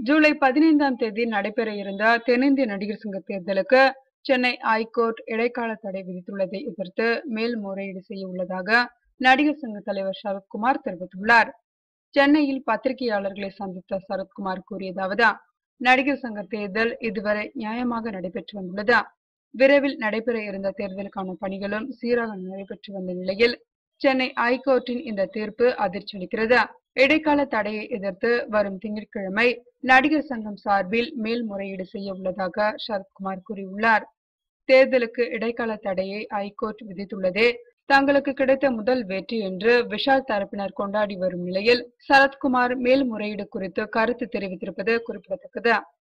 ஜூலை பதினைந்தாம் தேதி நடைபெற இருந்த தென்னிந்திய நடிகர் சங்க தேர்தலுக்கு சென்னை ஐகோர்ட் இடைக்கால தடை விதித்துள்ளதை எதிர்த்து மேல்முறையீடு செய்ய உள்ளதாக நடிகர் சங்க தலைவர் சரத்குமார் தெரிவித்துள்ளார் சென்னையில் பத்திரிகையாளர்களை சந்தித்த சரத்குமார் கூறியதாவது நடிகர் சங்க தேர்தல் இதுவரை நியாயமாக நடைபெற்று வந்துள்ளது விரைவில் நடைபெற இருந்த தேர்தலுக்கான பணிகளும் சீராக நடைபெற்று வந்த நிலையில் சென்னை ஐகோர்ட்டின் இந்த தீர்ப்பு அதிர்ச்சி அளிக்கிறது இடைக்கால தடையை எதிர்த்து வரும் திங்கட்கிழமை நடிகர் சங்கம் சார்பில் மேல்முறையீடு செய்ய உள்ளதாக சரத்குமார் கூறியுள்ளார் தேர்தலுக்கு இடைக்கால தடையை ஐகோர்ட் விதித்துள்ளதே தங்களுக்கு கிடைத்த முதல் வெற்றி என்று விஷால் தரப்பினர் கொண்டாடி வரும் நிலையில் சரத்குமார் மேல்முறையீடு குறித்து கருத்து தெரிவித்திருப்பது குறிப்பிடத்தக்கது